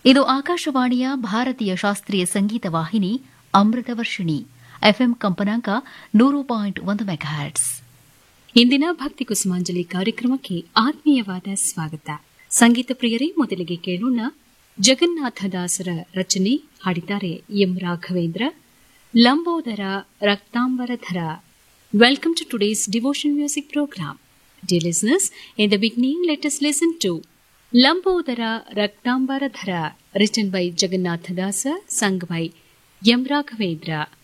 ಇದು ಆಕಾಶವಾಣಿಯ ಭಾರತೀಯ ಶಾಸ್ತ್ರೀಯ ಸಂಗೀತ ವಾಹಿನಿ ಅಮೃತ ವರ್ಷಿಣಿ ಎಫ್ಎಂ ಕಂಪನಾಂಕ ನೂರು ಪಾಯಿಂಟ್ ಒಂದು ಮೆಗಾಹರ್ಟ್ಸ್ ಇಂದಿನ ಭಕ್ತಿ ಕುಸುಮಾಂಜಲಿ ಕಾರ್ಯಕ್ರಮಕ್ಕೆ ಆತ್ಮೀಯವಾದ ಸ್ವಾಗತ ಸಂಗೀತ ಪ್ರಿಯರೇ ಮೊದಲಿಗೆ ಕೇಳೋಣ ಜಗನ್ನಾಥದಾಸರ ರಚನೆ ಹಾಡಿದ್ದಾರೆ M Raghavendra Lambodara Raktambaradhara welcome to today's devotion music program dear listeners in the beginning let us listen to Lambodara Raktambaradhara written by Jagannathadasa sung by M Raghavendra